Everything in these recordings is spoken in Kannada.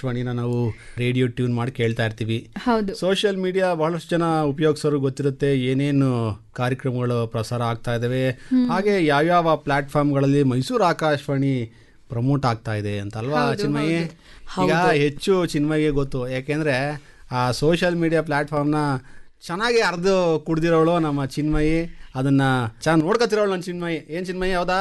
ಆಕಾಶವಾಣಿನ ನಾವು ರೇಡಿಯೋ ಟ್ಯೂನ್ ಮಾಡಿ ಕೇಳ್ತಾ ಇರ್ತೀವಿ ಹೌದು ಸೋಷಿಯಲ್ ಮೀಡಿಯಾ ಬಹಳಷ್ಟು ಜನ ಉಪಯೋಗಿಸೋರು ಗೊತ್ತಿರುತ್ತೆ ಏನೇನು ಕಾರ್ಯಕ್ರಮಗಳು ಪ್ರಸಾರ ಆಗ್ತಾ ಇದಾವೆ ಹಾಗೆ ಯಾವ್ಯಾವ ಪ್ಲಾಟ್ಫಾರ್ಮ್ಗಳಲ್ಲಿ ಮೈಸೂರು ಆಕಾಶವಾಣಿ ಪ್ರಮೋಟ್ ಆಗ್ತಾ ಇದೆ ಅಂತ ಅಲ್ವಾ ಚಿನ್ಮಯಿ ಈಗ ಹೆಚ್ಚು ಚಿನ್ಮಯಿಗೆ ಗೊತ್ತು ಯಾಕೆಂದ್ರೆ ಆ ಸೋಷಿಯಲ್ ಮೀಡಿಯಾ ಪ್ಲಾಟ್ಫಾರ್ಮ್ನ ಚೆನ್ನಾಗಿ ಅರ್ದು ಕುಡ್ದಿರೋಳು ನಮ್ಮ ಚಿನ್ಮಯಿ ಅದನ್ನ ಚೆನ್ನಾಗಿ ನೋಡ್ಕೊತಿರೋಳು ನನ್ನ ಚಿನ್ಮಯಿ ಏನ್ ಚಿನ್ಮಯಿ ಹೌದಾ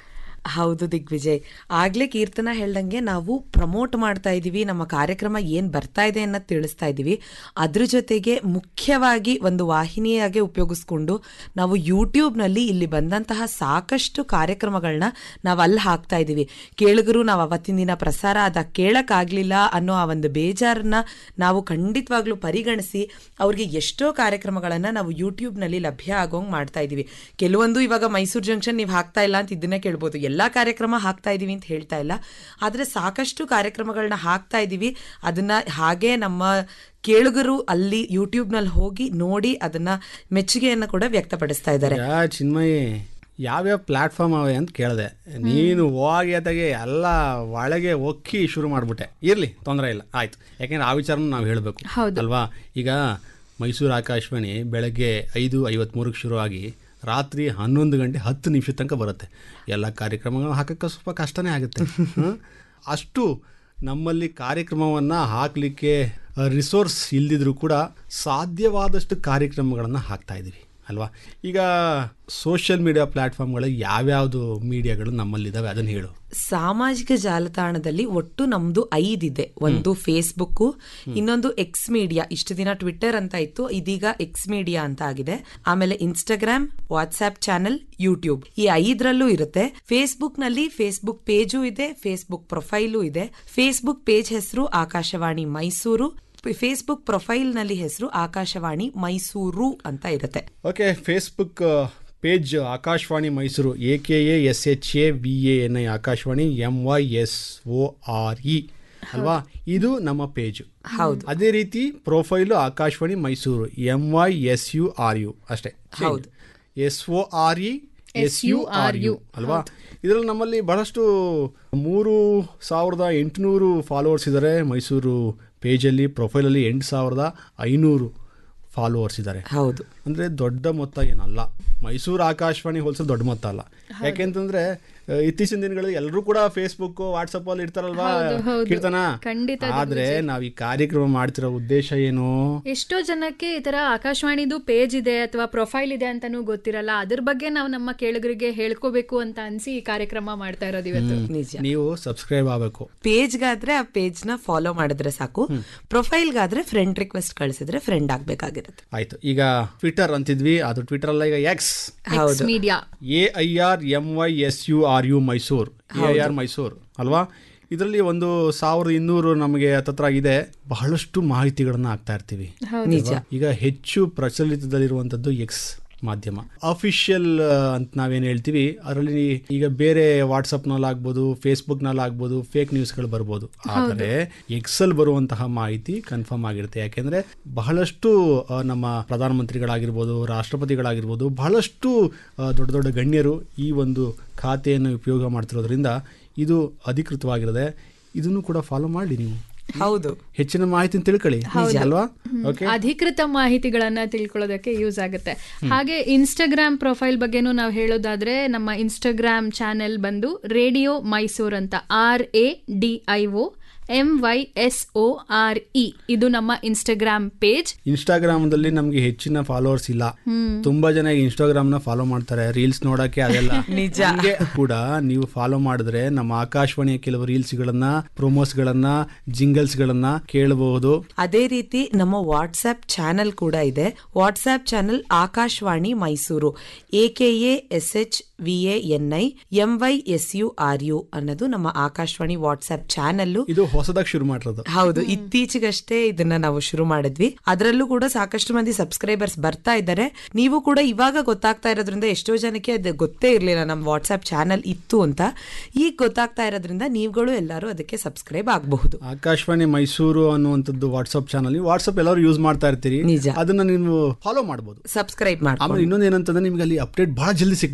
ಹೌದು ದಿಗ್ವಿಜಯ್ ಆಗ್ಲೇ ಕೀರ್ತನ ಹೇಳ್ದಂಗೆ ನಾವು ಪ್ರಮೋಟ್ ಮಾಡ್ತಾ ಇದೀವಿ ನಮ್ಮ ಕಾರ್ಯಕ್ರಮ ಏನ್ ಬರ್ತಾ ಇದೆ ಅನ್ನೋದು ತಿಳಿಸ್ತಾ ಇದೀವಿ ಅದ್ರ ಜೊತೆಗೆ ಮುಖ್ಯವಾಗಿ ಒಂದು ವಾಹಿನಿಯಾಗೆ ಉಪಯೋಗಿಸ್ಕೊಂಡು ನಾವು ಯೂಟ್ಯೂಬ್ನಲ್ಲಿ ಇಲ್ಲಿ ಬಂದಂತಹ ಸಾಕಷ್ಟು ಕಾರ್ಯಕ್ರಮಗಳನ್ನ ನಾವು ಅಲ್ಲಿ ಹಾಕ್ತಾ ಇದೀವಿ ಕೇಳಿಗರು ನಾವು ಅವತ್ತಿನ ದಿನ ಪ್ರಸಾರ ಅದ ಕೇಳಕ್ಕಾಗ್ಲಿಲ್ಲ ಅನ್ನೋ ಆ ಒಂದು ಬೇಜಾರನ್ನ ನಾವು ಖಂಡಿತವಾಗ್ಲೂ ಪರಿಗಣಿಸಿ ಅವ್ರಿಗೆ ಎಷ್ಟೋ ಕಾರ್ಯಕ್ರಮಗಳನ್ನ ನಾವು ಯೂಟ್ಯೂಬ್ನಲ್ಲಿ ಲಭ್ಯ ಆಗೋಂಗ್ ಮಾಡ್ತಾ ಇದೀವಿ ಕೆಲವೊಂದು ಇವಾಗ ಮೈಸೂರು ಜಂಕ್ಷನ್ ನೀವು ಹಾಕ್ತಾ ಇಲ್ಲ ಅಂತ ಇದನ್ನೇ ಕೇಳ್ಬೋದು ಎಲ್ಲಾ ಕಾರ್ಯಕ್ರಮ ಹಾಕ್ತಾ ಇದೀವಿ ಅಂತ ಹೇಳ್ತಾ ಇಲ್ಲ ಆದ್ರೆ ಸಾಕಷ್ಟು ಕಾರ್ಯಕ್ರಮಗಳನ್ನ ಹಾಕ್ತಾ ಇದೀವಿ ಅದನ್ನ ಹಾಗೆ ನಮ್ಮ ಕೇಳುಗರು ಅಲ್ಲಿ ಯೂಟ್ಯೂಬ್ನಲ್ಲಿ ಹೋಗಿ ನೋಡಿ ಅದನ್ನ ಮೆಚ್ಚುಗೆಯನ್ನು ಕೂಡ ವ್ಯಕ್ತಪಡಿಸ್ತಾ ಇದ್ದಾರೆ ಯಾ ಚಿನ್ಮಯಿ ಯಾವ್ಯಾವ ಪ್ಲಾಟ್ಫಾರ್ಮ್ ಅವೆ ಅಂತ ಕೇಳಿದೆ ನೀನು ಹೋಗಿ ಅದಾಗೆ ಎಲ್ಲ ಒಳಗೆ ಒಕ್ಕಿ ಶುರು ಮಾಡಿಬಿಟ್ಟೆ ಇರಲಿ ತೊಂದರೆ ಇಲ್ಲ ಆಯ್ತು ಯಾಕೆಂದ್ರೆ ಆ ವಿಚಾರನ ನಾವು ಹೇಳಬೇಕು ಅಲ್ವಾ ಈಗ ಮೈಸೂರು ಆಕಾಶವಾಣಿ ಬೆಳಗ್ಗೆ ಐದು ಐವತ್ತ್ಮೂರಕ್ಕೆ ಶುರು ಆಗಿ ರಾತ್ರಿ ಹನ್ನೊಂದು ಗಂಟೆ ಹತ್ತು ನಿಮಿಷ ತನಕ ಬರುತ್ತೆ ಎಲ್ಲ ಕಾರ್ಯಕ್ರಮಗಳು ಹಾಕಕ್ಕೆ ಸ್ವಲ್ಪ ಕಷ್ಟನೇ ಆಗುತ್ತೆ ಹ್ಮ್? ಅಷ್ಟು ನಮ್ಮಲ್ಲಿ ಕಾರ್ಯಕ್ರಮವನ್ನು ಹಾಕಲಿಕ್ಕೆ ರಿಸೋರ್ಸ್ ಇಲ್ದಿದ್ರೂ ಕೂಡ ಸಾಧ್ಯವಾದಷ್ಟು ಕಾರ್ಯಕ್ರಮಗಳನ್ನು ಹಾಕ್ತಾ ಇದ್ದೀವಿ ಅಲ್ವಾ ಈಗ ಸೋಷಿಯಲ್ ಮೀಡಿಯಾ ಪ್ಲಾಟ್ಫಾರ್ಮ್ಗಳಲ್ಲಿ ಯಾವ್ಯಾವುದು ಮೀಡಿಯಾಗಳು ನಮ್ಮಲ್ಲಿದ್ದಾವೆ ಅದನ್ನು ಹೇಳು ಸಾಮಾಜಿಕ ಜಾಲತಾಣದಲ್ಲಿ ಒಟ್ಟು ನಮ್ದು ಐದಿದೆ ಒಂದು ಫೇಸ್ಬುಕ್ ಇನ್ನೊಂದು ಎಕ್ಸ್ ಮೀಡಿಯಾ ಇಷ್ಟು ದಿನ ಟ್ವಿಟ್ಟರ್ ಅಂತ ಇತ್ತು ಇದೀಗ ಎಕ್ಸ್ ಮೀಡಿಯಾ ಅಂತ ಆಗಿದೆ ಆಮೇಲೆ ಇನ್ಸ್ಟಾಗ್ರಾಮ್ ವಾಟ್ಸ್ಆಪ್ ಚಾನೆಲ್ ಯೂಟ್ಯೂಬ್ ಈ ಐದರಲ್ಲೂ ಇರುತ್ತೆ ಫೇಸ್ಬುಕ್ ನಲ್ಲಿ ಫೇಸ್ಬುಕ್ ಪೇಜು ಇದೆ ಫೇಸ್ಬುಕ್ ಪ್ರೊಫೈಲು ಇದೆ ಫೇಸ್ಬುಕ್ ಪೇಜ್ ಹೆಸರು ಆಕಾಶವಾಣಿ ಮೈಸೂರು ಫೇಸ್ಬುಕ್ ಪ್ರೊಫೈಲ್ ನಲ್ಲಿ ಹೆಸರು ಆಕಾಶವಾಣಿ ಮೈಸೂರು ಅಂತ ಇರುತ್ತೆ okay Facebook page Akashvani Mysuru A K A S H A V A N I Akashvani M Y S O R E ಅಲ್ವಾ ಇದು ನಮ್ಮ ಪೇಜ್ ಹೌದು ಅದೇ ರೀತಿ profile Akashvani Mysuru M Y S U R U ಅಷ್ಟೇ ಹೌದು. S O R E S U R U ಅಲ್ವಾ ಇದರಲ್ಲಿ ನಮ್ಮಲ್ಲಿ ಬಹಳಷ್ಟು ಮೂರು ಸಾವಿರದ ಎಂಟುನೂರು ಫಾಲೋವರ್ಸ್ ಇದ್ದಾರೆ ಮೈಸೂರು ಪೇಜಲ್ಲಿ ಪ್ರೊಫೈಲಲ್ಲಿ ಎಂಟು ಸಾವಿರದ ಐನೂರು ಫಾಲೋವರ್ಸ್ ಇದ್ದಾರೆ ಹೌದು ಅಂದರೆ ದೊಡ್ಡ ಮೊತ್ತ ಏನಲ್ಲ ಮೈಸೂರು ಆಕಾಶವಾಣಿ ಹೋಲಿಸೋ ದೊಡ್ಡ ಮೊತ್ತ ಅಲ್ಲ ಯಾಕೆಂತಂದ್ರೆ ಆ, ಇತ್ತೀಚಿನ ದಿನಗಳಲ್ಲಿ ಎಲ್ಲರೂ ಕೂಡ ಫೇಸ್ಬುಕ್ ವಾಟ್ಸಪ್ ಅಲ್ಲಿ ಇರ್ತಾರಲ್ವಾ ಕೀರ್ತನ ಖಂಡಿತ ಆದ್ರೆ ನಾವ್ ಈ ಕಾರ್ಯಕ್ರಮ ಮಾಡ್ತಿರೋ ಉದ್ದೇಶ ಏನು ಎಷ್ಟೋ ಜನಕ್ಕೆ ಈ ತರ ಆಕಾಶವಾಣಿದು ಪೇಜ್ ಇದೆ ಅಥವಾ ಪ್ರೊಫೈಲ್ ಇದೆ ಅಂತಾನೂ ಗೊತ್ತಿರಲ್ಲ ಅದ್ರ ಬಗ್ಗೆ ನಾವು ನಮ್ಮ ಕೇಳುಗರಿಗೆ ಹೇಳ್ಕೋಬೇಕು ಅಂತ ಅನ್ಸಿ ಈ ಕಾರ್ಯಕ್ರಮ ಮಾಡ್ತಾ ಇರೋದು ಇವತ್ತು ನಿಜ ನೀವು ಸಬ್ಸ್ಕ್ರೈಬ್ ಆಗಬೇಕು ಪೇಜ್ಗಾದ್ರೆ ಆ ಪೇಜ್ನ ಫಾಲೋ ಮಾಡಿದ್ರೆ ಸಾಕು ಪ್ರೊಫೈಲ್ಗಾದ್ರೆ ಫ್ರೆಂಡ್ ರಿಕ್ವೆಸ್ಟ್ ಕಳಿಸಿದ್ರೆ ಫ್ರೆಂಡ್ ಆಗ್ಬೇಕಾಗಿರುತ್ತೆ ಆಯ್ತು ಈಗ ಟ್ವಿಟರ್ ಅಂತಿದ್ವಿ ಅದು ಟ್ವಿಟರ್ ಅಲ್ಲ ಈಗ X X media A I R M Y S U R U Mysuru A I R Mysuru ಅಲ್ವಾ ಇದರಲ್ಲಿ ಒಂದು ಸಾವಿರದ ಇನ್ನೂರು ನಮಗೆ ಹತ್ತತ್ರ ಇದೆ ಬಹಳಷ್ಟು ಮಾಹಿತಿಗಳನ್ನ ಹಾಕ್ತಾ ಇರ್ತೀವಿ ನಿಜ ಈಗ ಹೆಚ್ಚು ಪ್ರಚಲಿತದಲ್ಲಿರುವಂಥದ್ದು ಎಕ್ಸ್ ಮಾಧ್ಯಮ ಅಫಿಷಿಯಲ್ ಅಂತ ನಾವೇನು ಹೇಳ್ತೀವಿ ಅದರಲ್ಲಿ ಈಗ ಬೇರೆ ವಾಟ್ಸಪ್ನಲ್ಲಿ ಆಗ್ಬೋದು ಫೇಸ್ಬುಕ್ನಲ್ಲಿ ಆಗ್ಬೋದು ಫೇಕ್ ನ್ಯೂಸ್ಗಳು ಬರ್ಬೋದು ಆದರೆ ಎಕ್ಸಲ್ ಬರುವಂತಹ ಮಾಹಿತಿ ಕನ್ಫರ್ಮ್ ಆಗಿರುತ್ತೆ ಯಾಕೆಂದ್ರೆ ಬಹಳಷ್ಟು ಆ, ನಮ್ಮ ಪ್ರಧಾನಮಂತ್ರಿಗಳಾಗಿರ್ಬೋದು ರಾಷ್ಟ್ರಪತಿಗಳಾಗಿರ್ಬೋದು ಬಹಳಷ್ಟು ಆ, ದೊಡ್ಡ ದೊಡ್ಡ ಗಣ್ಯರು ಈ ಒಂದು ಖಾತೆಯನ್ನು ಉಪಯೋಗ ಮಾಡ್ತಿರೋದ್ರಿಂದ ಇದು ಅಧಿಕೃತವಾಗಿರುತ್ತೆ ಇದನ್ನು ಕೂಡ ಫಾಲೋ ಮಾಡಿ ನೀವು ಹೌದು ಹೆಚ್ಚಿನ ಮಾಹಿತಿ ತಿಳ್ಕೊಳ್ಳಿ ಅಲ್ವಾ ಓಕೆ ಅಧಿಕೃತ ಮಾಹಿತಿಗಳನ್ನ ತಿಳ್ಕೊಳ್ಳೋದಕ್ಕೆ ಯೂಸ್ ಆಗುತ್ತೆ ಹಾಗೆ ಇನ್ಸ್ಟಾಗ್ರಾಮ್ ಪ್ರೊಫೈಲ್ ಬಗ್ಗೆನೂ ನಾವು ಹೇಳೋದಾದ್ರೆ ನಮ್ಮ ಇನ್ಸ್ಟಾಗ್ರಾಮ್ ಚಾನೆಲ್ ಬಂದು ರೇಡಿಯೋ ಮೈಸೂರ್ ಅಂತ R A D I O M Y S O R E ಇದು ನಮ್ಮ ಇನ್ಸ್ಟಾಗ್ರಾಮ್ ಪೇಜ್ ಇನ್ಸ್ಟಾಗ್ರಾಮದಲ್ಲಿ ನಮ್ಗೆ ಹೆಚ್ಚಿನ ಫಾಲೋವರ್ಸ್ ಇಲ್ಲ ತುಂಬಾ ಜನ ಇನ್ಸ್ಟಾಗ್ರಾಮ್ ನ ಫಾಲೋ ಮಾಡ್ತಾರೆ ರೀಲ್ಸ್ ನೋಡಕ್ಕೆ ಅದೆಲ್ಲ ನಿಜ. ಹಂಗೆ ಕೂಡ ನೀವು ಫಾಲೋ ಮಾಡಿದ್ರೆ ನಮ್ಮ ಆಕಾಶವಾಣಿಯ ಕೆಲವು ರೀಲ್ಸ್ ಗಳನ್ನ ಪ್ರೊಮೋಸ್ ಗಳನ್ನ ಜಿಂಗಲ್ಸ್ ಗಳನ್ನ ಕೇಳಬಹುದು ಅದೇ ರೀತಿ ನಮ್ಮ ವಾಟ್ಸ್ಆಪ್ ಚಾನೆಲ್ ಕೂಡ ಇದೆ WhatsApp channel Akashvani Mysuru A K A S H V A N I M Y S U R U ಅನ್ನೋದು ನಮ್ಮ ಆಕಾಶವಾಣಿ ವಾಟ್ಸ್ಆಪ್ ಚಾನೆಲ್ ಇದು ಹೊಸದಾಗಿ ಶುರು ಮಾಡಿರೋದು ಹೌದು ಇತ್ತೀಚೆಗಷ್ಟೇ ಇದನ್ನ ನಾವು ಶುರು ಮಾಡಿದ್ವಿ ಅದರಲ್ಲೂ ಕೂಡ ಸಾಕಷ್ಟು ಮಂದಿ ಸಬ್ಸ್ಕ್ರೈಬರ್ಸ್ ಬರ್ತಾ ಇದ್ದಾರೆ ನೀವು ಕೂಡ ಇವಾಗ ಗೊತ್ತಾಗ್ತಾ ಇರೋದ್ರಿಂದ ಎಷ್ಟೋ ಜನಕ್ಕೆ ಅದು ಗೊತ್ತೇ ಇರಲಿಲ್ಲ ನಮ್ಮ ವಾಟ್ಸ್ಆಪ್ ಚಾನೆಲ್ ಇತ್ತು ಅಂತ ಈಗ ಗೊತ್ತಾಗ್ತಾ ಇರೋದ್ರಿಂದ ನೀವುಗಳು ಎಲ್ಲರೂ ಅದಕ್ಕೆ ಸಬ್ಸ್ಕ್ರೈಬ್ ಆಗಬಹುದು ಆಕಾಶವಾಣಿ ಮೈಸೂರು ಅನ್ನುವಂಥದ್ದು ವಾಟ್ಸ್ಆಪ್ ಚಾನಲ್ ವಾಟ್ಸ್ಆಪ್ ಎಲ್ಲರೂ ಯೂಸ್ ಮಾಡ್ತಾ ಇರ್ತೀರಿ ನಿಜ. ಅದನ್ನ ನೀವು ಫಾಲೋ ಮಾಡಬಹುದು ಸಬ್ಸ್ಕ್ರೈಬ್ ಮಾಡಿ ಆಮೇಲೆ ಇನ್ನೊಂದು ಏನಂತಂದ್ರೆ ನಿಮ್ಗೆ ಅಲ್ಲಿ ಅಪ್ಡೇಟ್ ಬಹಳ ಜಲ್ದಿ ಸಿಕ್ಬಿಡುತ್ತೆ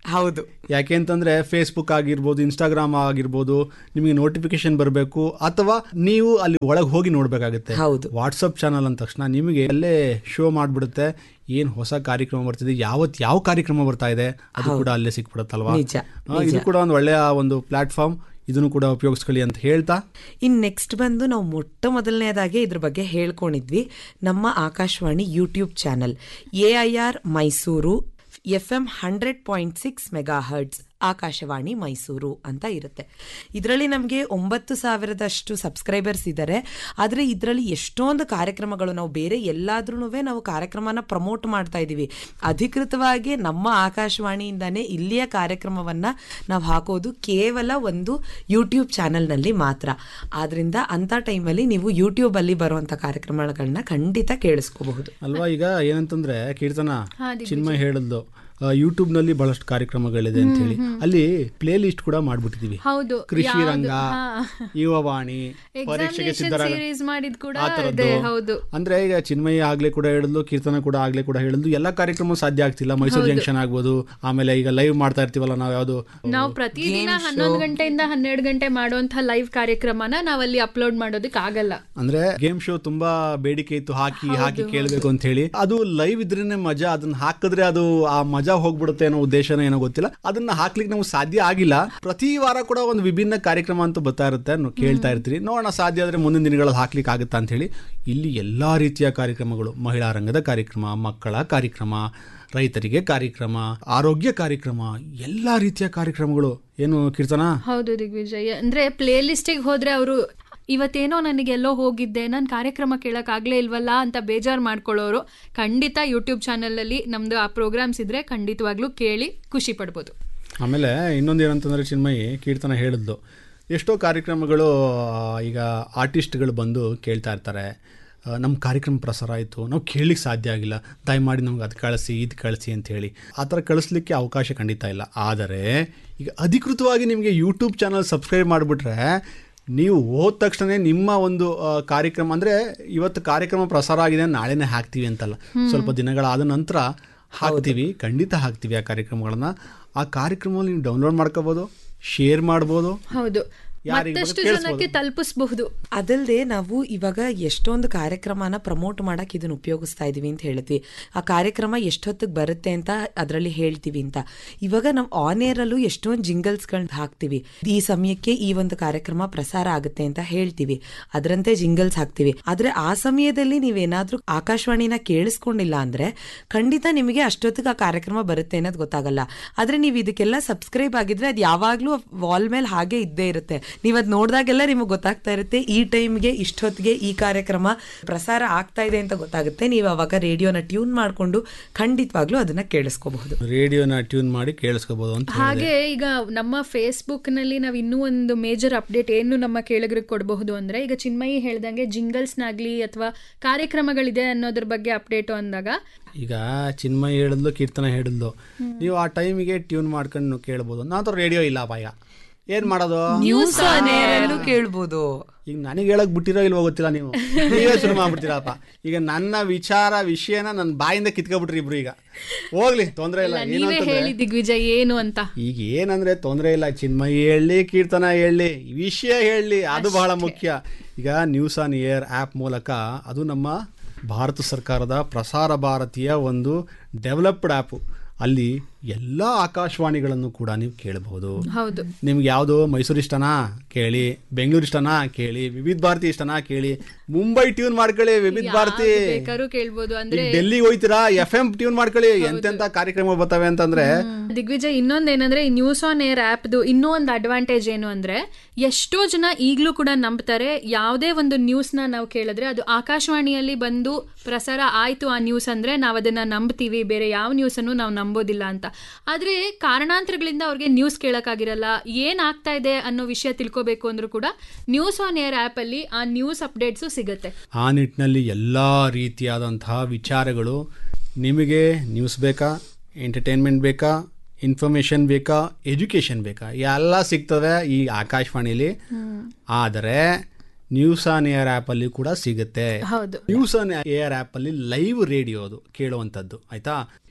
ಹೌದು ಯಾಕೆ ಅಂತಂದ್ರೆ ಫೇಸ್ಬುಕ್ ಆಗಿರ್ಬೋದು ಇನ್ಸ್ಟಾಗ್ರಾಮ್ ಆಗಿರ್ಬೋದು ನಿಮಗೆ ನೋಟಿಫಿಕೇಶನ್ ಬರಬೇಕು ಅಥವಾ ನೀವು ಅಲ್ಲಿ ಒಳಗೆ ಹೋಗಿ ನೋಡ್ಬೇಕಾಗುತ್ತೆ ಹೌದು. ವಾಟ್ಸಪ್ ಚಾನಲ್ ಅಂದ ತಕ್ಷಣ ನಿಮಗೆ ಅಲ್ಲೇ ಶೋ ಮಾಡ್ಬಿಡುತ್ತೆ ಏನ್ ಹೊಸ ಕಾರ್ಯಕ್ರಮ ಬರ್ತಿದೆ ಯಾವತ್ ಯಾವ ಕಾರ್ಯಕ್ರಮ ಬರ್ತಾ ಇದೆ ಅದು ಕೂಡ ಅಲ್ಲೇ ಸಿಕ್ಬಿಡುತ್ತಲ್ವಾ ನಿಜ, ಆ, ಇದು ಕೂಡ ಒಂದು ಒಳ್ಳೆಯ ಒಂದು ಪ್ಲಾಟ್ಫಾರ್ಮ್ ಇದನ್ನು ಕೂಡ ಉಪಯೋಗಿಸ್ಕೊಳ್ಳಿ ಅಂತ ಹೇಳ್ತಾ ಇನ್ ನೆಕ್ಸ್ಟ್ ಬಂದು ನಾವು ಮೊಟ್ಟ ಮೊದಲನೇದಾಗಿ ಇದ್ರ ಬಗ್ಗೆ ಹೇಳ್ಕೊಂಡಿದ್ವಿ ನಮ್ಮ Akashvani YouTube channel A I R Mysuru F M hundred point six mega hertz Akashvani Mysuru ಅಂತ ಇರುತ್ತೆ ಇದರಲ್ಲಿ ನಮಗೆ ಒಂಬತ್ತು ಸಾವಿರದಷ್ಟು ಸಬ್ಸ್ಕ್ರೈಬರ್ಸ್ ಇದ್ದಾರೆ ಆದರೆ ಇದರಲ್ಲಿ ಎಷ್ಟೊಂದು ಕಾರ್ಯಕ್ರಮಗಳು ನಾವು ಬೇರೆ ಎಲ್ಲಾದ್ರೂ ನಾವು ಕಾರ್ಯಕ್ರಮನ ಪ್ರಮೋಟ್ ಮಾಡ್ತಾ ಇದ್ದೀವಿ ಅಧಿಕೃತವಾಗಿ ನಮ್ಮ ಆಕಾಶವಾಣಿಯಿಂದಾನೇ ಇಲ್ಲಿಯ ಕಾರ್ಯಕ್ರಮವನ್ನ ನಾವು ಹಾಕೋದು ಕೇವಲ ಒಂದು ಯೂಟ್ಯೂಬ್ ಚಾನೆಲ್ನಲ್ಲಿ ಮಾತ್ರ ಆದ್ರಿಂದ ಅಂತ ಟೈಮಲ್ಲಿ ನೀವು ಯೂಟ್ಯೂಬ್ ಅಲ್ಲಿ ಬರುವಂತ ಕಾರ್ಯಕ್ರಮಗಳನ್ನ ಖಂಡಿತ ಕೇಳಿಸ್ಕೋಬಹುದು ಅಲ್ವಾ ಈಗ ಏನಂತಂದ್ರೆ ಕೀರ್ತನ ಹಾ, ಚಿನ್ಮಯ್ ಹೇಳಿದ್ಲು ಯೂಟ್ಯೂಬ್ ನಲ್ಲಿ ಬಹಳಷ್ಟು ಕಾರ್ಯಕ್ರಮಗಳಿದೆ ಅಂತ ಹೇಳಿ ಅಲ್ಲಿ ಪ್ಲೇ ಲಿಸ್ಟ್ ಕೂಡ ಮಾಡ್ಬಿಟ್ಟಿದೀವಿ ಹೌದು ಕೃಷಿ ಯಾವ್ದು- ರಂಗ ಹಾ. ಯುವವಾಣಿ ಪರೀಕ್ಷೆಗೆ Examination ಸಿದ್ಧರಾಗ series ಮಾಡಿದ್ ಕೂಡ ಆ ಥರದ್ದು. ಇದೆ, ಹೌದು. ಅಂದ್ರೆ ಈಗ ಚಿನ್ಮಯಿ ಆಗ್ಲೇ ಕೂಡ ಹೇಳಿದ್ಲು ಕೀರ್ತನ ಕೂಡ ಆಗ್ಲೇ ಕೂಡ ಹೇಳಿದ್ಲು ಎಲ್ಲಾ ಕಾರ್ಯಕ್ರಮ ಸಾಧ್ಯ ಆಗ್ತಿಲ್ಲ ಮೈಸೂರು ಜಂಕ್ಷನ್ ಆಗ್ಬೋದು ಆಮೇಲೆ ಈಗ ಲೈವ್ ಮಾಡ್ತಾ ಇರ್ತೀವಲ್ಲ ನಾವ್ ಯಾವ್ದು ನಾವು ಪ್ರತಿದಿನ ಹನ್ನೊಂದು ಗಂಟೆಯಿಂದ ಹನ್ನೆರಡು ಗಂಟೆ ಮಾಡುವಂತ ಲೈವ್ ಕಾರ್ಯಕ್ರಮನ ನಾವಲ್ಲಿ ಅಪ್ಲೋಡ್ ಮಾಡೋದಕ್ಕೆ ಆಗಲ್ಲ ಅಂದ್ರೆ ಗೇಮ್ ಶೋ ತುಂಬಾ ಬೇಡಿಕೆ ಇತ್ತು ಹಾಕಿ ಹಾಕಿ ಕೇಳಬೇಕು ಅಂತ ಹೇಳಿ ಅದು ಲೈವ್ ಇದ್ರೇನೆ ಮಜಾ ಅದನ್ನ ಹಾಕಿದ್ರೆ ಅದು ಆ ಮಜಾ ಹೋಗ್ಬಿಡುತ್ತೆ ಅನ್ನೋ ಉದ್ದೇಶನ ಏನೋ ಗೊತ್ತಿಲ್ಲ ಅದನ್ನ ಹಾಕ್ಲಿಕ್ಕೆ ನಮ್ಗೆ ಸಾಧ್ಯ ಆಗಿಲ್ಲ ಪ್ರತಿ ವಾರ ಕೂಡ ಒಂದು ವಿಭಿನ್ನ ಕಾರ್ಯಕ್ರಮ ಅಂತ ಬರ್ತಾ ಇರುತ್ತೆ ನಾವು ಕೇಳ್ತಾ ಇರ್ತೀರಿ ನೋಡೋಣ ಸಾಧ್ಯ ಆದ್ರೆ ಮುಂದಿನ ದಿನಗಳಲ್ಲಿ ಹಾಕ್ಲಿಕ್ಕೆ ಆಗುತ್ತಾ ಅಂತ ಹೇಳಿ ಇಲ್ಲಿ ಎಲ್ಲಾ ರೀತಿಯ ಕಾರ್ಯಕ್ರಮಗಳು ಮಹಿಳಾ ರಂಗದ ಕಾರ್ಯಕ್ರಮ ಮಕ್ಕಳ ಕಾರ್ಯಕ್ರಮ ರೈತರಿಗೆ ಕಾರ್ಯಕ್ರಮ ಆರೋಗ್ಯ ಕಾರ್ಯಕ್ರಮ ಎಲ್ಲಾ ರೀತಿಯ ಕಾರ್ಯಕ್ರಮಗಳು ಏನು ಕೀರ್ತನ ಹೌದು ದಿಗ್ವಿಜಯ್ ಅಂದ್ರೆ ಪ್ಲೇ ಲಿಸ್ಟಿಗೆ ಹೋದ್ರೆ ಅವರು ಇವತ್ತೇನೋ ನನಗೆ ಎಲ್ಲೋ ಹೋಗಿದ್ದೆ ನಾನು ಕಾರ್ಯಕ್ರಮ ಕೇಳಕ್ ಆಗ್ಲೇ ಇಲ್ವಲ್ಲ ಅಂತ ಬೇಜಾರ್ ಮಾಡ್ಕೊಳ್ಳೋರು ಖಂಡಿತ ಯೂಟ್ಯೂಬ್ ಚಾನಲಲ್ಲಿ ನಮ್ದು ಆ ಪ್ರೋಗ್ರಾಮ್ಸ್ ಇದ್ರೆ ಖಂಡಿತವಾಗ್ಲೂ ಕೇಳಿ ಖುಷಿ ಪಡ್ಬೋದು ಆಮೇಲೆ ಇನ್ನೊಂದು ಏನಂತಂದ್ರೆ ಚಿನ್ಮಯಿ ಕೀರ್ತನ ಹೇಳಿದ್ಲು ಎಷ್ಟೋ ಕಾರ್ಯಕ್ರಮಗಳು ಆ, ಈಗ ಆರ್ಟಿಸ್ಟ್ಗಳು ಬಂದು ಕೇಳ್ತಾ ಇರ್ತಾರೆ ಆ, ನಮ್ಮ ಕಾರ್ಯಕ್ರಮ ಪ್ರಸಾರ ಆಯಿತು ನಾವು ಕೇಳಲಿಕ್ಕೆ ಸಾಧ್ಯ ಆಗಿಲ್ಲ ದಯಮಾಡಿ ನಮ್ಗೆ ಅದು ಕಳಿಸಿ ಇದು ಕಳಿಸಿ ಅಂತ ಹೇಳಿ ಆ ಥರ ಕಳಿಸ್ಲಿಕ್ಕೆ ಅವಕಾಶ ಖಂಡಿತ ಇಲ್ಲ ಆದರೆ ಈಗ ಅಧಿಕೃತವಾಗಿ ನಿಮಗೆ ಯೂಟ್ಯೂಬ್ ಚಾನಲ್ ಸಬ್ಸ್ಕ್ರೈಬ್ ಮಾಡಿಬಿಟ್ರೆ ನೀವು ಹೋದ ತಕ್ಷಣ ನಿಮ್ಮ ಒಂದು ಆ, ಕಾರ್ಯಕ್ರಮ ಅಂದರೆ ಇವತ್ತು ಕಾರ್ಯಕ್ರಮ ಪ್ರಸಾರ ಆಗಿದೆ ನಾಳೆನೇ ಹಾಕ್ತೀವಿ ಅಂತಲ್ಲ ಸ್ವಲ್ಪ ದಿನಗಳಾದ ನಂತರ ಹಾಕ್ತೀವಿ ಖಂಡಿತ ಹಾಕ್ತೀವಿ ಆ ಕಾರ್ಯಕ್ರಮಗಳನ್ನ ಆ ಕಾರ್ಯಕ್ರಮವನ್ನು ನೀವು ಡೌನ್ಲೋಡ್ ಮಾಡ್ಕೋಬೋದು ಶೇರ್ ಮಾಡ್ಬೋದು ಹೌದು ಯಾರಿಗೆ ಮತ್ತಷ್ಟು ಬೇಕಾದ್ರೂ ಜನಕ್ಕೆ ತಲುಪಿಸಬಹುದು ಅದಲ್ಲದೆ ನಾವು ಇವಾಗ ಎಷ್ಟೊಂದು ಕಾರ್ಯಕ್ರಮನ ಪ್ರಮೋಟ್ ಮಾಡಕ್ ಇದನ್ನ ಉಪಯೋಗಿಸ್ತಾ ಇದೀವಿ ಅಂತ ಹೇಳಿದ್ವಿ ಆ ಕಾರ್ಯಕ್ರಮ ಎಷ್ಟೊತ್ತಿಗೆ ಬರುತ್ತೆ ಅಂತ ಅದರಲ್ಲಿ ಹೇಳ್ತೀವಿ ಅಂತ ಇವಾಗ ನಾವು ಆನ್ ಏರ್ ಅಲ್ಲೂ ಎಷ್ಟೊಂದು ಜಿಂಗಲ್ಸ್ಗಳನ್ನ ಹಾಕ್ತಿವಿ ಈ ಸಮಯಕ್ಕೆ ಈ ಒಂದು ಕಾರ್ಯಕ್ರಮ ಪ್ರಸಾರ ಆಗುತ್ತೆ ಅಂತ ಹೇಳ್ತೀವಿ ಅದರಂತೆ ಜಿಂಗಲ್ಸ್ ಹಾಕ್ತಿವಿ ಆದ್ರೆ ಆ ಸಮಯದಲ್ಲಿ ನೀವೇನಾದ್ರೂ ಆಕಾಶವಾಣಿನ ಕೇಳಿಸ್ಕೊಂಡಿಲ್ಲ ಅಂದ್ರೆ ಖಂಡಿತ ನಿಮಗೆ ಅಷ್ಟೊತ್ತಿಗೆ ಆ ಕಾರ್ಯಕ್ರಮ ಬರುತ್ತೆ ಅನ್ನೋದು ಗೊತ್ತಾಗಲ್ಲ ಆದ್ರೆ ನೀವು ಇದಕ್ಕೆಲ್ಲ ಸಬ್ಸ್ಕ್ರೈಬ್ ಆಗಿದ್ರೆ ಅದು ಯಾವಾಗ್ಲೂ ವಾಲ್ ಮೇಲೆ ಹಾಗೆ ಇದ್ದೇ ಇರುತ್ತೆ ನೀವು ಅದ್ ನೋಡಿದಾಗೆಲ್ಲ ನಿಮಗೆ ಗೊತ್ತಾಗ್ತಾ ಇರುತ್ತೆ ಈ ಟೈಮ್ಗೆ ಇಷ್ಟೊತ್ತಿಗೆ ಈ ಕಾರ್ಯಕ್ರಮ ಪ್ರಸಾರ ಆಗ್ತಾ ಇದೆ ಅಂತ ಗೊತ್ತಾಗುತ್ತೆ ನೀವು ಅವಾಗ ರೇಡಿಯೋನ ಟ್ಯೂನ್ ಮಾಡ್ಕೊಂಡು ಖಂಡಿತವಾಗ್ಲೂ ಅದನ್ನ ಕೇಳಿಸ್ಕೋಬಹುದು ರೇಡಿಯೋನ ಟ್ಯೂನ್ ಮಾಡಿ ಕೇಳಿಸ್ಕೋಬೋದು ಅಂತ ಹಾಗೆ ಈಗ ನಮ್ಮ ಫೇಸ್ಬುಕ್ ನಲ್ಲಿ ನಾವು ಇನ್ನೂ ಒಂದು ಮೇಜರ್ ಅಪ್ಡೇಟ್ ಏನು ನಮ್ಮ ಕೇಳಿಗ್ರಿಗೆ ಕೊಡಬಹುದು ಅಂದ್ರೆ ಈಗ ಚಿನ್ಮಯಿ ಹೇಳ್ದಂಗೆ ಜಿಂಗಲ್ಸ್ನಾಗ್ಲಿ ಅಥವಾ ಕಾರ್ಯಕ್ರಮಗಳಿದೆ ಅನ್ನೋದ್ರ ಬಗ್ಗೆ ಅಪ್ಡೇಟು ಅಂದಾಗ ಈಗ ಚಿನ್ಮಯ್ ಹೇಳಿದ್ಲು ಕೀರ್ತನ ಹೇಳಿದ್ಲು ನೀವು ಆ ಟೈಮಿಗೆ ಟ್ಯೂನ್ ಮಾಡ್ಕೊಂಡು ಕೇಳ್ಬೋದು ನಾನು ರೇಡಿಯೋ ಇಲ್ಲ ಪಾಯ ಏನ್ ಮಾಡೋದು ನ್ಯೂಸ್ ನೇರಲ್ಲೂ ಕೇಳ್ಬೋದು ಈಗ ನನಗೆ ಹೇಳಕ್ ಬಿಟ್ಟಿರೋ ಇಲ್ವೋ ಗೊತ್ತಿಲ್ಲ ನೀವು ನೀವೇ ಶುರು ಮಾಡ್ಬಿಡ್ತೀರಪ್ಪ ಈಗ ನನ್ನ ವಿಚಾರ ವಿಷಯನ ನನ್ನ ಬಾಯಿಂದ ಕಿತ್ಕೊಬಿಟ್ರಿ ಇಬ್ರು ಈಗ ಹೋಗ್ಲಿ ತೊಂದ್ರೆ ಇಲ್ಲ ಏನು ನೀವೇ ಅಂತಂದ್ರೆ ಹೇಳಿ ದಿಗ್ವಿಜಯ್ ಏನು ಅಂತ ಈಗ ಏನಂದ್ರೆ ತೊಂದರೆ ಇಲ್ಲ ಚಿನ್ಮಯಿ ಹೇಳಿ ಕೀರ್ತನ ಹೇಳಿ ವಿಷಯ ಹೇಳಿ ಅದು ಬಹಳ ಮುಖ್ಯ ಈಗ ನ್ಯೂಸ್ ಆನ್ ಏರ್ ಆ್ಯಪ್ ಮೂಲಕ ಅದು ನಮ್ಮ ಭಾರತ ಸರ್ಕಾರದ ಪ್ರಸಾರ ಭಾರತೀಯ ಒಂದು ಡೆವಲಪ್ಡ್ ಆ್ಯಪು ಅಲ್ಲಿ ಎಲ್ಲ ಆಕಾಶವಾಣಿಗಳನ್ನು ಕೂಡ ನೀವು ಕೇಳಬಹುದು ಹೌದು ನಿಮ್ಗೆ ಯಾವುದು ಮೈಸೂರು ಇಷ್ಟನಾ ಕೇಳಿ ಬೆಂಗಳೂರು ಇಷ್ಟನಾ ಕೇಳಿ ವಿವಿಧ ಭಾರತಿ ಇಷ್ಟನಾ ಕೇಳಿ ಮುಂಬೈ ಟ್ಯೂನ್ ಮಾಡ್ಕೊಳ್ಳಿ ವಿವಿಧ ಭಾರತಿ ಬೇಕಾದ್ರೂ ಕೇಳ್ಬೋದು ಅಂದ್ರೆ ಈಗ ಡೆಲ್ಲಿಗೆ ಹೋಯ್ತೀರಾ ಎಫ್ ಎಂ ಟ್ಯೂನ್ ಮಾಡ್ಕೊಳ್ಳಿ ಎಂತೆಂತ ಕಾರ್ಯಕ್ರಮ ಬರ್ತವೆ ಅಂತಂದ್ರೆ ದಿಗ್ವಿಜಯ್ ಇನ್ನೊಂದೇನಂದ್ರೆ ಈ ನ್ಯೂಸ್ ಆನ್ ಏರ್ ಆ್ಯಪ್ದು ಇನ್ನೂ ಒಂದು ಅಡ್ವಾಂಟೇಜ್ ಏನು ಅಂದ್ರೆ ಎಷ್ಟೋ ಜನ ಈಗಲೂ ಕೂಡ ನಂಬ್ತಾರೆ ಯಾವುದೇ ಒಂದು ನ್ಯೂಸ್ನ ನಾವು ಕೇಳಿದ್ರೆ ಅದು ಆಕಾಶವಾಣಿಯಲ್ಲಿ ಬಂದು ಪ್ರಸಾರ ಆಯ್ತು ಆ ನ್ಯೂಸ್ ಅಂದ್ರೆ ನಾವು ಅದನ್ನ ನಂಬ್ತೀವಿ ಬೇರೆ ಯಾವ ನ್ಯೂಸನ್ನು ನಾವು ನಂಬೋದಿಲ್ಲ ಅಂತ ಆದ್ರೆ ಕಾರಣಾಂತರಗಳಿಂದ ಅವ್ರಿಗೆ ನ್ಯೂಸ್ ಕೇಳಕ್ಕಾಗಿರಲ್ಲ ಏನ್ ಆಗ್ತಾ ಇದೆ ಅನ್ನೋ ವಿಷಯ ತಿಳ್ಕೊಬೇಕು ಅಂದ್ರೂ ಕೂಡ ನ್ಯೂಸ್ ಆನ್ ಏರ್ ಆ್ಯಪ್ ಅಲ್ಲಿ ಆ ನ್ಯೂಸ್ ಅಪ್ಡೇಟ್ಸು ಸಿಗುತ್ತೆ ಆ ನಿಟ್ಟಿನಲ್ಲಿ ಎಲ್ಲ ರೀತಿಯಾದಂತಹ ವಿಚಾರಗಳು ನಿಮಗೆ ನ್ಯೂಸ್ ಬೇಕಾ ಎಂಟರ್ಟೈನ್ಮೆಂಟ್ ಬೇಕಾ ಇನ್ಫಾರ್ಮೇಷನ್ ಬೇಕಾ ಎಜುಕೇಷನ್ ಬೇಕಾ ಎಲ್ಲ ಸಿಗ್ತವೆ ಈ ಆಕಾಶವಾಣಿಲಿ ಆದರೆ ನ್ಯೂಸ್ ಆನ್ ಏರ್ ಆ್ಯಪಲ್ಲಿ ಕೂಡ ಸಿಗುತ್ತೆ ಹೌದು ನ್ಯೂಸ್ ಆನ್ ಏರ್ ಆ್ಯಪಲ್ಲಿ ಲೈವ್ ರೇಡಿಯೋ ಅದು ಕೇಳುವಂಥದ್ದು ಆಯ್ತಾ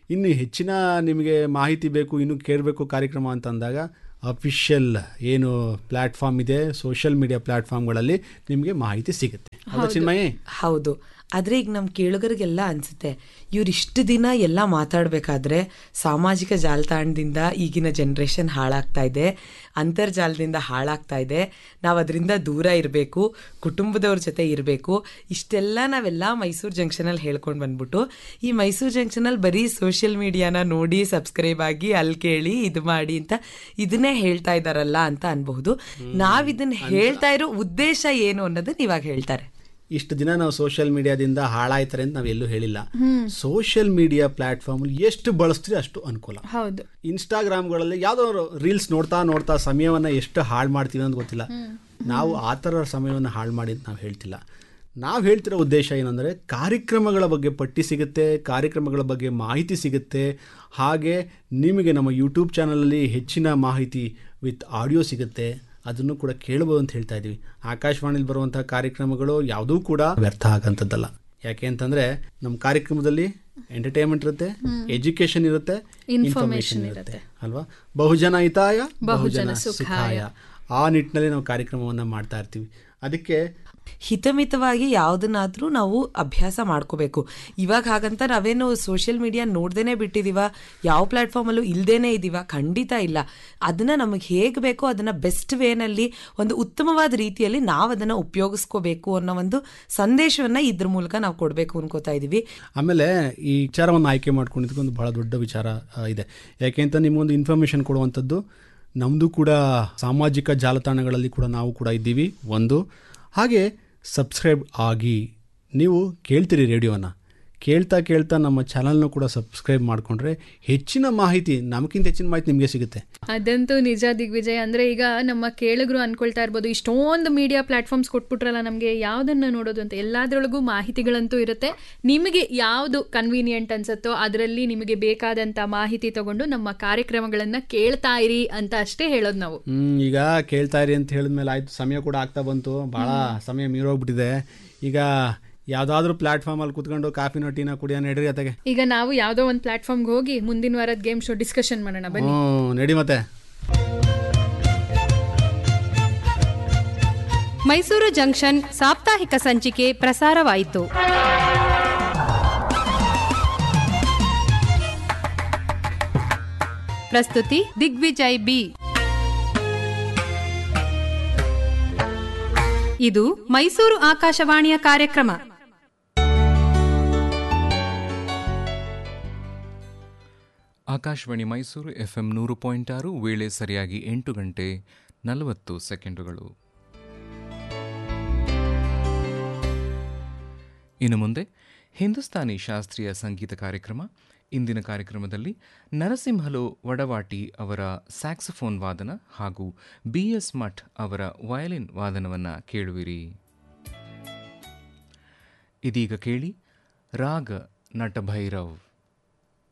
ಇನ್ನು ಹೆಚ್ಚಿನ ನಿಮಗೆ ಮಾಹಿತಿ ಬೇಕು ಇನ್ನು ಕೇಳಬೇಕು ಕಾರ್ಯಕ್ರಮ ಅಂತ ಅಂದಾಗ ಅಫಿಷಿಯಲ್ ಏನು ಪ್ಲ್ಯಾಟ್ಫಾರ್ಮ್ ಇದೆ ಸೋಷಿಯಲ್ ಮೀಡಿಯಾ ಪ್ಲ್ಯಾಟ್ಫಾರ್ಮ್ಗಳಲ್ಲಿ ನಿಮಗೆ ಮಾಹಿತಿ ಸಿಗುತ್ತೆ ಹೌದಾ ಚಿನ್ಮಯಿ ಹೌದು ಆದ್ರೆ ಈಗ ನಮ್ಮ ಕೇಳುಗರಿಗೆಲ್ಲ ಅನ್ಸುತ್ತೆ ಇವ್ರು ಇಷ್ಟು ದಿನ ಎಲ್ಲ ಮಾತಾಡಬೇಕಾದ್ರೆ ಸಾಮಾಜಿಕ ಜಾಲತಾಣದಿಂದ ಈಗಿನ ಜನ್ರೇಷನ್ ಹಾಳಾಗ್ತಾ ಇದೆ ಅಂತರ್ಜಾಲದಿಂದ ಹಾಳಾಗ್ತಾ ಇದೆ ನಾವು ಅದರಿಂದ ದೂರ ಇರಬೇಕು ಕುಟುಂಬದವ್ರ ಜೊತೆ ಇರಬೇಕು ಇಷ್ಟೆಲ್ಲ ನಾವೆಲ್ಲ ಮೈಸೂರು ಜಂಕ್ಷನಲ್ಲಿ ಹೇಳ್ಕೊಂಡು ಬಂದ್ಬಿಟ್ಟು ಈ ಮೈಸೂರು ಜಂಕ್ಷನಲ್ಲಿ ಬರೀ ಸೋಷಿಯಲ್ ಮೀಡಿಯಾನ ನೋಡಿ ಸಬ್ಸ್ಕ್ರೈಬ್ ಆಗಿ ಅಲ್ಲಿ ಕೇಳಿ ಇದು ಮಾಡಿ ಅಂತ ಇದನ್ನೇ ಹೇಳ್ತಾ ಇದ್ದಾರಲ್ಲ ಅಂತ ಅನ್ಬಹುದು ನಾವಿದನ್ನ ಹೇಳ್ತಾ ಇರೋ ಉದ್ದೇಶ ಏನು ಅನ್ನೋದನ್ನ ಇವಾಗ ಹೇಳ್ತಾರೆ ಇಷ್ಟು ದಿನ ನಾವು ಸೋಷಿಯಲ್ ಮೀಡಿಯಾದಿಂದ ಹಾಳಾಯ್ತಾರೆ ಅಂತ ನಾವು ಎಲ್ಲೂ ಹೇಳಿಲ್ಲ ಸೋಷಿಯಲ್ ಮೀಡಿಯಾ ಪ್ಲಾಟ್ಫಾರ್ಮ್ ಎಷ್ಟು ಬಳಸ್ತೀರಿ ಅಷ್ಟು ಅನುಕೂಲ ಹೌದು ಇನ್ಸ್ಟಾಗ್ರಾಮ್ಗಳಲ್ಲಿ ಯಾವುದೋ ರೀಲ್ಸ್ ನೋಡ್ತಾ ನೋಡ್ತಾ ಸಮಯವನ್ನು ಎಷ್ಟು ಹಾಳು ಮಾಡ್ತೀವಿ ಅಂತ ಗೊತ್ತಿಲ್ಲ ನಾವು ಆ ಥರ ಸಮಯವನ್ನು ಹಾಳು ಮಾಡಿ ಅಂತ ನಾವು ಹೇಳ್ತಿಲ್ಲ ನಾವು ಹೇಳ್ತಿರೋ ಉದ್ದೇಶ ಏನಂದರೆ ಕಾರ್ಯಕ್ರಮಗಳ ಬಗ್ಗೆ ಪಟ್ಟಿ ಸಿಗುತ್ತೆ ಕಾರ್ಯಕ್ರಮಗಳ ಬಗ್ಗೆ ಮಾಹಿತಿ ಸಿಗುತ್ತೆ ಹಾಗೆ ನಿಮಗೆ ನಮ್ಮ ಯೂಟ್ಯೂಬ್ ಚಾನಲಲ್ಲಿ ಹೆಚ್ಚಿನ ಮಾಹಿತಿ ವಿತ್ ಆಡಿಯೋ ಸಿಗುತ್ತೆ ಅದನ್ನು ಕೂಡ ಕೇಳಬಹುದು ಅಂತ ಹೇಳ್ತಾ ಇದ್ದೀವಿ ಆಕಾಶವಾಣಿಲಿ ಬರುವಂತಹ ಕಾರ್ಯಕ್ರಮಗಳು ಯಾವುದೂ ಕೂಡ ವ್ಯರ್ಥ ಆಗಂಥದ್ದಲ್ಲ ಯಾಕೆ ಅಂತಂದ್ರೆ ನಮ್ಮ ಕಾರ್ಯಕ್ರಮದಲ್ಲಿ ಎಂಟರ್ಟೈನ್ಮೆಂಟ್ ಇರುತ್ತೆ ಎಜುಕೇಶನ್ ಇರುತ್ತೆ ಇನ್ಫಾರ್ಮೇಶನ್ ಇರುತ್ತೆ ಅಲ್ವಾ ಬಹುಜನ ಹಿತಾಯ ಬಹುಜನ ಸುಖಾಯ ಆ ನಿಟ್ಟಿನಲ್ಲಿ ನಾವು ಕಾರ್ಯಕ್ರಮವನ್ನು ಮಾಡ್ತಾ ಇರ್ತೀವಿ ಅದಕ್ಕೆ ಹಿತಮಿತವಾಗಿ ಯಾವುದನ್ನಾದ್ರೂ ನಾವು ಅಭ್ಯಾಸ ಮಾಡ್ಕೋಬೇಕು ಇವಾಗ ಹಾಗಂತ ನಾವೇನು ಸೋಷಿಯಲ್ ಮೀಡಿಯಾ ನೋಡ್ದೇನೆ ಬಿಟ್ಟಿದೀವ ಯಾವ ಪ್ಲಾಟ್ಫಾರ್ಮಲ್ಲೂ ಇಲ್ದೇನೆ ಇದೀವ ಖಂಡಿತ ಇಲ್ಲ ಅದನ್ನ ನಮಗೆ ಹೇಗೆ ಬೇಕೋ ಅದನ್ನ ಬೆಸ್ಟ್ ವೇನಲ್ಲಿ ಒಂದು ಉತ್ತಮವಾದ ರೀತಿಯಲ್ಲಿ ನಾವು ಅದನ್ನ ಉಪಯೋಗಿಸ್ಕೋಬೇಕು ಅನ್ನೋ ಒಂದು ಸಂದೇಶವನ್ನ ಇದ್ರ ಮೂಲಕ ನಾವು ಕೊಡಬೇಕು ಅನ್ಕೋತಾ ಇದೀವಿ ಆಮೇಲೆ ಈ ವಿಚಾರವನ್ನು ಆಯ್ಕೆ ಮಾಡ್ಕೊಂಡಿದ್ದಕ್ಕೊಂದು ಬಹಳ ದೊಡ್ಡ ವಿಚಾರ ಆ, ಇದೆ ಯಾಕೆ ಅಂತ ನಿಮಗೊಂದು ಇನ್ಫಾರ್ಮೇಷನ್ ಕೊಡುವಂಥದ್ದು ನಮ್ಮದು ಕೂಡ ಸಾಮಾಜಿಕ ಜಾಲತಾಣಗಳಲ್ಲಿ ಕೂಡ ನಾವು ಕೂಡ ಇದ್ದೀವಿ ಒಂದು ಹಾಗೆ ಸಬ್ಸ್ಕ್ರೈಬ್ ಆಗಿ ನೀವು ಕೇಳ್ತೀರಿ ರೇಡಿಯೋನ ಕೇಳ್ತಾ ಕೇಳ್ತಾ ನಮ್ಮ ಚಾನಲ್ನ ಕೂಡ ಸಬ್ಸ್ಕ್ರೈಬ್ ಮಾಡಿಕೊಂಡ್ರೆ ಹೆಚ್ಚಿನ ಮಾಹಿತಿ ನಮಗಿಂತ ಹೆಚ್ಚಿನ ಮಾಹಿತಿ ನಿಮಗೆ ಸಿಗುತ್ತೆ ಅದಂತೂ ನಿಜ ದಿಗ್ವಿಜಯ್ ಅಂದ್ರೆ ಈಗ ನಮ್ಮ ಕೇಳಿದ್ರು ಅನ್ಕೊಳ್ತಾ ಇರ್ಬೋದು ಇಷ್ಟೊಂದು ಮೀಡಿಯಾ ಪ್ಲಾಟ್ಫಾರ್ಮ್ಸ್ ಕೊಟ್ಬಿಟ್ರಲ್ಲ ನಮಗೆ ಯಾವ್ದನ್ನ ನೋಡೋದು ಅಂತ ಎಲ್ಲಾದ್ರೊಳಗೂ ಮಾಹಿತಿಗಳಂತೂ ಇರುತ್ತೆ ನಿಮಗೆ ಯಾವುದು ಕನ್ವೀನಿಯಂಟ್ ಅನ್ಸುತ್ತೋ ಅದರಲ್ಲಿ ನಿಮಗೆ ಬೇಕಾದಂತ ಮಾಹಿತಿ ತಗೊಂಡು ನಮ್ಮ ಕಾರ್ಯಕ್ರಮಗಳನ್ನ ಕೇಳ್ತಾ ಇರಿ ಅಂತ ಅಷ್ಟೇ ಹೇಳೋದು ನಾವು ಹ್ಮ್, ಈಗ ಕೇಳ್ತಾ ಇರಿ ಅಂತ ಹೇಳಿದ್ಮೇಲೆ ಆಯ್ತು ಸಮಯ ಕೂಡ ಆಗ್ತಾ ಬಂತು ಭಾಳ ಸಮಯ ಮೀರೋಗ್ಬಿಟ್ಟಿದೆ ಈಗ ಯಾವುದಾದ್ರೂ ಪ್ಲಾಟ್ಫಾರ್ಮಲ್ಲಿ ಕುತ್ಕೊಂಡು ಕಾಫಿನೋ ಟೀನ ಕುಡಿಯೋ ನಡ್ರಿ ಅತ್ತಗೆ ಈಗ ನಾವು ಯಾವ್ದೋ ಒಂದು ಪ್ಲಾಟ್ಫಾರ್ಮ್ಗೆ ಹೋಗಿ ಮುಂದಿನ ವಾರದ ಗೇಮ್ ಶೋ ಡಿಸ್ಕಷನ್ ಮಾಡೋಣ ಬನ್ನಿ ಹ್ಞೂ ನಡಿ ಮತ್ತೆ ಮೈಸೂರು ಜಂಕ್ಷನ್ ಸಾಪ್ತಾಹಿಕ ಸಂಚಿಕೆ ಪ್ರಸಾರವಾಯಿತು ಪ್ರಸ್ತುತಿ ದಿಗ್ವಿಜಯ್ ಬಿ ಇದು ಮೈಸೂರು ಆಕಾಶವಾಣಿಯ ಕಾರ್ಯಕ್ರಮ ಆಕಾಶವಾಣಿ ಮೈಸೂರು ಎಫ್ಎಂ ನೂರು ಪಾಯಿಂಟ್ ಆರು ವೇಳೆ ಸರಿಯಾಗಿ ಎಂಟು ಗಂಟೆ ನಲವತ್ತು ಸೆಕೆಂಡುಗಳು ಇನ್ನು ಮುಂದೆ ಹಿಂದೂಸ್ತಾನಿ ಶಾಸ್ತ್ರೀಯ ಸಂಗೀತ ಕಾರ್ಯಕ್ರಮ ಇಂದಿನ ಕಾರ್ಯಕ್ರಮದಲ್ಲಿ ನರಸಿಂಹಲು ವಡವಾಟಿ ಅವರ ಸ್ಯಾಕ್ಸಫೋನ್ ವಾದನ ಹಾಗೂ ಬಿ ಎಸ್ ಮಠ್ ಅವರ ವಯಲಿನ್ ವಾದನವನ್ನು ಕೇಳುವಿರಿ ಇದೀಗ ಕೇಳಿ ರಾಗ ನಟಭೈರವ್